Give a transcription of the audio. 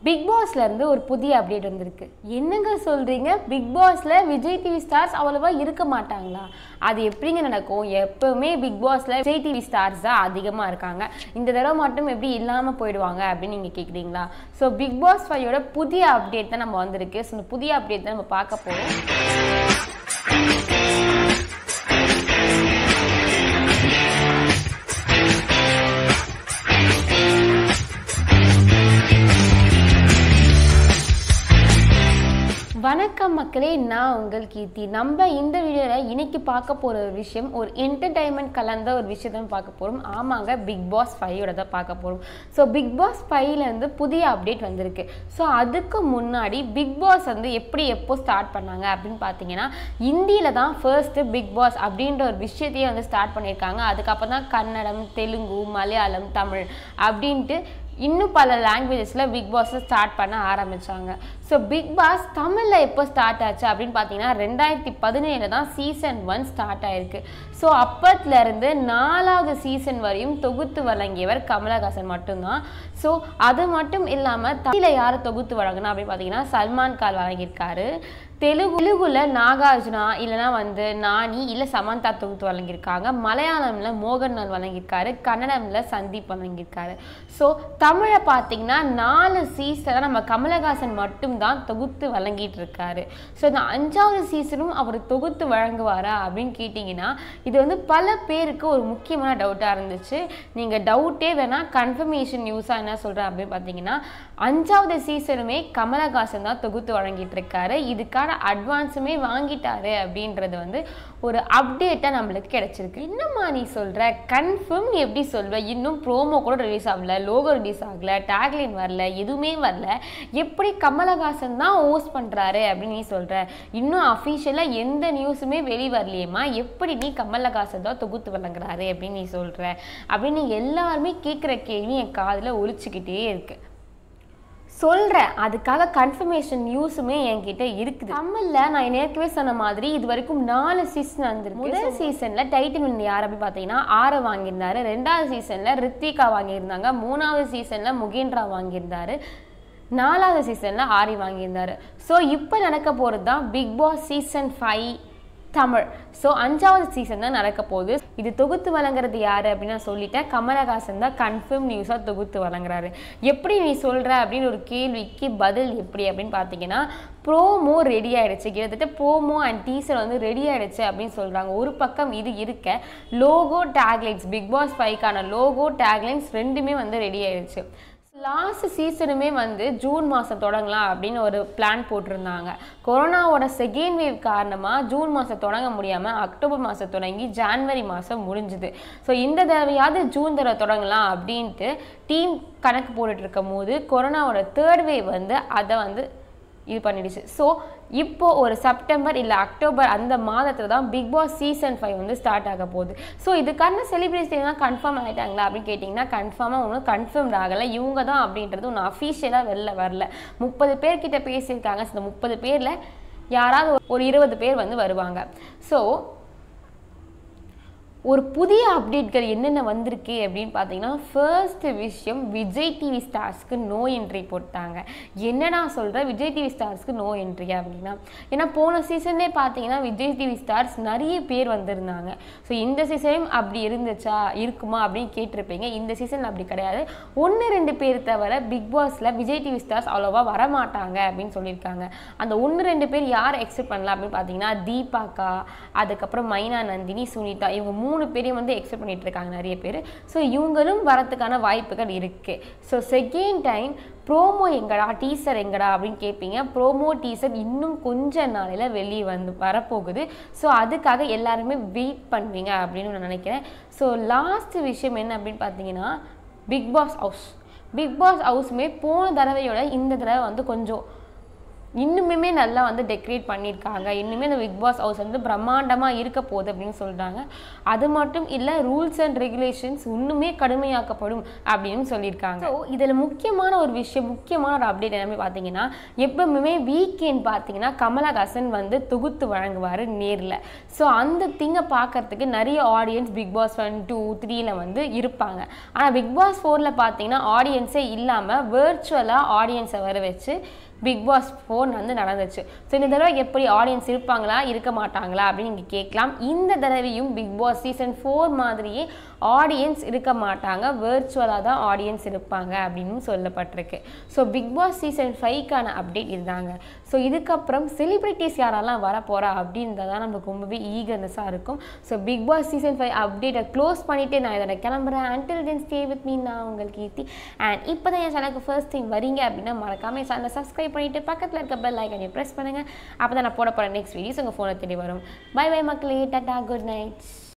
big பாஸ்ல இருந்து ஒரு புதிய அப்டேட் வந்திருக்கு என்னங்க சொல்றீங்க பிக் பாஸ்ல விஜய் டிவி ஸ்டார்ஸ் அவ்வளவா இருக்க மாட்டாங்களா அது எப்படிங்க நடக்கும் எப்பவுமே பிக் பாஸ்ல விஜய் டிவி ஸ்டார்ஸ் தான் அதிகமா இருக்காங்க இந்த தடவை மட்டும் எப்படி இல்லாம போயிடுவாங்க அப்படின்னு நீங்க கேக்குறீங்களா ஸோ பிக் பாஸ் ஃபைவோட புதிய அப்டேட் தான் நம்ம வந்திருக்கு ஸோ இந்த புதிய அப்டேட் தான் நம்ம பார்க்க போறோம் வணக்கம் மக்களே நான் உங்கள் கீர்த்தி நம்ம இந்த வீடியோவில் இன்னைக்கு பார்க்க போகிற ஒரு விஷயம் ஒரு என்டர்டைன்மெண்ட் கலந்த ஒரு விஷயத்தை பார்க்க போகிறோம் ஆமாங்க பிக் பாஸ் ஃபைவோட தான் பார்க்க போகிறோம் ஸோ பிக் பாஸ் ஃபைவ்லேருந்து புதிய அப்டேட் வந்திருக்கு ஸோ அதுக்கு முன்னாடி பிக் பாஸ் வந்து எப்படி எப்போ ஸ்டார்ட் பண்ணாங்க அப்படின்னு பார்த்தீங்கன்னா இந்தியில் தான் ஃபர்ஸ்ட்டு பிக் பாஸ் அப்படின்ற ஒரு விஷயத்தையே வந்து ஸ்டார்ட் பண்ணியிருக்காங்க அதுக்கப்புறம் தான் கன்னடம் தெலுங்கு மலையாளம் தமிழ் அப்படின்ட்டு இன்னும் பல லாங்குவேஜஸில் பிக் பாஸை ஸ்டார்ட் பண்ண ஆரம்பித்தாங்க ஸோ பிக் பாஸ் தமிழில் எப்போ ஸ்டார்ட் ஆச்சு அப்படின்னு பார்த்தீங்கன்னா ரெண்டாயிரத்தி பதினேழில் தான் சீசன் ஒன் ஸ்டார்ட் ஆயிருக்கு ஸோ அப்பத்துலேருந்து நாலாவது சீசன் வரையும் தொகுத்து வழங்கியவர் கமலஹாசன் மட்டும்தான் ஸோ அது மட்டும் இல்லாமல் தமிழில் யார் தொகுத்து வழங்கினா அப்படின்னு பார்த்தீங்கன்னா சல்மான் கான் வழங்கியிருக்காரு தெலுங்கு தெலுங்குல நாகார்ஜுனா இல்லைனா வந்து நானி இல்லை சமந்தா தொகுத்து வழங்கியிருக்காங்க மலையாளம்ல மோகன்லால் வழங்கியிருக்காரு கன்னடம்ல சந்தீப் வழங்கியிருக்காரு ஸோ தமிழை பார்த்தீங்கன்னா நாலு சீசனை நம்ம கமலஹாசன் மட்டும்தான் தொகுத்து வழங்கிட்டு இருக்காரு ஸோ இந்த அஞ்சாவது சீசனும் அவர் தொகுத்து வழங்குவாரா அப்படின்னு கேட்டிங்கன்னா இது வந்து பல பேருக்கு ஒரு முக்கியமான டவுட்டாக இருந்துச்சு நீங்கள் டவுட்டே வேணால் கன்ஃபர்மேஷன் நியூஸாக என்ன சொல்கிறேன் அப்படின்னு பார்த்தீங்கன்னா அஞ்சாவது சீசனுமே கமலஹாசன் தான் தொகுத்து வழங்கிட்டு இருக்காரு இதுக்கான அட்வான்ஸுமே வாங்கிட்டாரு அப்படின்றது வந்து ஒரு அப்டேட்டாக நம்மளுக்கு கிடைச்சிருக்கு என்னம்மா நீ சொல்கிற கன்ஃபார்ம் நீ எப்படி சொல்வ இன்னும் ப்ரோமோ கூட ரிலீஸ் ஆகல லோகோ ரிலீஸ் ஆகல டேக்லைன் வரல எதுவுமே வரல எப்படி கமலஹாசன் தான் ஹோஸ்ட் பண்ணுறாரு அப்படின்னு நீ சொல்கிற இன்னும் அஃபிஷியலாக எந்த நியூஸுமே வெளி வரலையேம்மா எப்படி நீ கமலஹாசன் தான் தொகுத்து வழங்குறாரு அப்படின்னு நீ சொல்கிற அப்படின்னு நீ எல்லாருமே கேட்குற கேள்வி என் காதில் ஒழிச்சுக்கிட்டே இருக்கு சொல்கிறேன் அதுக்காக கன்ஃபர்மேஷன் நியூஸுமே என்கிட்ட இருக்குது தமிழில் நான் ஏற்கனவே சொன்ன மாதிரி இது வரைக்கும் நாலு சீசன் வந்திருக்கு முதல் சீசனில் டைட்டில் வின் யார் அப்படின்னு பார்த்தீங்கன்னா ஆரை வாங்கியிருந்தாரு ரெண்டாவது சீசனில் ரித்திகா வாங்கியிருந்தாங்க மூணாவது சீசனில் முகேந்திரா வாங்கியிருந்தாரு நாலாவது சீசனில் ஆரி வாங்கியிருந்தாரு ஸோ இப்போ நடக்க போகிறது தான் Big pass season five Tamil so அஞ்சாவது சீசன் தான் நடக்க போகுது இது தொகுத்து வழங்குறது யார் அப்படின்னு நான் சொல்லிட்டேன் கமலஹாசன் தான் கன்ஃபார்ம் நியூஸாக தொகுத்து வழங்குறாரு எப்படி நீ சொல்கிற அப்படின்னு ஒரு கேள்விக்கு பதில் எப்படி அப்படின்னு பார்த்தீங்கன்னா ப்ரோமோ ரெடி ஆயிடுச்சு கிட்டத்தட்ட ப்ரோமோ அண்ட் டீசர் வந்து ரெடி ஆயிடுச்சு அப்படின்னு சொல்கிறாங்க ஒரு பக்கம் இது இருக்க லோகோ டேக்லைன்ஸ் பிக் பாஸ் ஃபைவ்க்கான லோகோ டேக்லைன்ஸ் ரெண்டுமே வந்து ரெடி ஆயிடுச்சு லாஸ்ட் சீசனுமே வந்து ஜூன் மாதம் தொடங்கலாம் அப்படின்னு ஒரு பிளான் போட்டிருந்தாங்க கொரோனாவோட செகண்ட் வேவ் காரணமாக ஜூன் மாதம் தொடங்க முடியாமல் அக்டோபர் மாதம் தொடங்கி ஜான்வரி மாதம் முடிஞ்சுது ஸோ இந்த தடவையாவது ஜூன் தடவை தொடங்கலாம் அப்படின்ட்டு டீம் கணக்கு போட்டுட்டு இருக்கும் போது கொரோனாவோட தேர்ட் வேவ் வந்து அதை வந்து இது பண்ணிடுச்சு ஸோ இப்போ ஒரு செப்டம்பர் இல்லை அக்டோபர் அந்த மாதத்தில் தான் பிக் பாஸ் சீசன் ஃபைவ் வந்து ஸ்டார்ட் ஆக போகுது ஸோ இதுக்கான செலிப்ரேஷன்லாம் கன்ஃபார்ம் ஆகிட்டாங்களா அப்படின்னு கேட்டிங்கன்னா கன்ஃபார்மாக ஒன்றும் கன்ஃபார்ம் ஆகலை இவங்க தான் அப்படின்றது ஒன்று அஃபீஷியலாக வெளில வரல முப்பது பேர்கிட்ட பேசியிருக்காங்க இந்த முப்பது பேரில் யாராவது ஒரு இருபது பேர் வந்து வருவாங்க ஸோ ஒரு புதிய அப்டேட்கள் என்னென்ன வந்திருக்கு அப்படின்னு பார்த்தீங்கன்னா ஃபர்ஸ்ட் விஷயம் விஜய் டிவி ஸ்டார்ஸ்க்கு நோ என்ட்ரி போட்டாங்க என்னடா சொல்கிற விஜய் டிவி ஸ்டார்ஸ்க்கு நோ என்ட்ரி அப்படின்னா ஏன்னா போன சீசன்லேயே பார்த்தீங்கன்னா விஜய் டிவி ஸ்டார்ஸ் நிறைய பேர் வந்திருந்தாங்க ஸோ இந்த சீசனும் அப்படி இருந்துச்சா இருக்குமா அப்படின்னு கேட்டிருப்பீங்க இந்த சீசன் அப்படி கிடையாது ஒன்று ரெண்டு பேர் தவிர பிக் பாஸில் விஜய் டிவி ஸ்டார்ஸ் அவ்வளோவா வரமாட்டாங்க அப்படின்னு சொல்லியிருக்காங்க அந்த ஒன்று ரெண்டு பேர் யார் எக்ஸெப்ட் பண்ணலாம் அப்படின்னு பார்த்தீங்கன்னா தீபாக்கா அதுக்கப்புறம் மைனா நந்தினி சுனிதா இவங்க மூணு மூணு பேரையும் வந்து எக்ஸ்பெக்ட் பண்ணிட்டு இருக்காங்க நிறைய பேர் ஸோ இவங்களும் வரத்துக்கான வாய்ப்புகள் இருக்குது ஸோ செகண்ட் டைம் ப்ரோமோ எங்கடா டீசர் எங்கடா அப்படின்னு கேட்பீங்க ப்ரோமோ டீசர் இன்னும் கொஞ்ச நாளையில் வெளியே வந்து வரப்போகுது ஸோ அதுக்காக எல்லாருமே வெயிட் பண்ணுவீங்க அப்படின்னு நான் நினைக்கிறேன் ஸோ லாஸ்ட் விஷயம் என்ன அப்படின்னு பார்த்தீங்கன்னா big boss house big boss ஹவுஸுமே போன தடவையோட இந்த தடவை வந்து கொஞ்சம் இன்னுமே நல்லா வந்து டெக்கரேட் பண்ணியிருக்காங்க இன்னுமே இந்த பிக் பாஸ் ஹவுஸ் வந்து பிரம்மாண்டமாக இருக்க போகுது அப்படின்னு சொல்கிறாங்க அது மட்டும் இல்லை ரூல்ஸ் அண்ட் ரெகுலேஷன்ஸ் இன்னுமே கடுமையாக்கப்படும் அப்படின்னு சொல்லியிருக்காங்க ஸோ இதில் முக்கியமான ஒரு விஷயம் முக்கியமான ஒரு அப்டேட் என்னமே பார்த்தீங்கன்னா எப்பவுமே வீக்கெண்ட் பார்த்தீங்கன்னா கமலஹாசன் வந்து தொகுத்து வழங்குவார் நேரில் ஸோ அந்த திங்கை பார்க்கறதுக்கு நிறைய audience big boss one two த்ரீல வந்து இருப்பாங்க ஆனால் பிக் பாஸ் ஃபோரில் பார்த்தீங்கன்னா ஆடியன்ஸே இல்லாமல் வேர்ச்சுவலாக ஆடியன்ஸை வர வச்சு பிக் பாஸ் ஃபோர் வந்து நடந்துச்சு ஸோ இந்த தடவை எப்படி ஆடியன்ஸ் இருப்பாங்களா இருக்க மாட்டாங்களா அப்படின்னு நீங்கள் கேட்கலாம் இந்த தடவையும் பிக் பாஸ் சீசன் ஃபோர் மாதிரியே ஆடியன்ஸ் இருக்க மாட்டாங்க வேர்ச்சுவலாக தான் ஆடியன்ஸ் இருப்பாங்க அப்படின்னு சொல்லப்பட்டிருக்கு ஸோ பிக் பாஸ் சீசன் ஃபைவ்க்கான அப்டேட் இதுதாங்க ஸோ இதுக்கப்புறம் செலிப்ரிட்டிஸ் யாரெல்லாம் வர போகிறா அப்படின்றதான் நமக்கு ரொம்பவே ஈகர்னஸாக இருக்கும் so big pass season five அப்டேட்டை க்ளோஸ் பண்ணிவிட்டு நான் இதோட கிளம்புறேன் until then stay with me நான் உங்கள் கீர்த்தி அண்ட் இப்போ தான் என் சேனலுக்கு ஃபர்ஸ்ட் டைம் வரீங்க அப்படின்னா மறக்காம என் சேனலை சப்ஸ்கிரைப் பண்ணிவிட்டு பக்கத்தில் இருக்க பெல் ஐக்கனை ப்ரெஸ் பண்ணுங்கள் அப்போ தான் நான் போட போகிற நெக்ஸ்ட் வீடியோஸ் உங்கள் ஃபோனை தேடி வரும் பை பை மக்களே டாட்டா குட் நைட்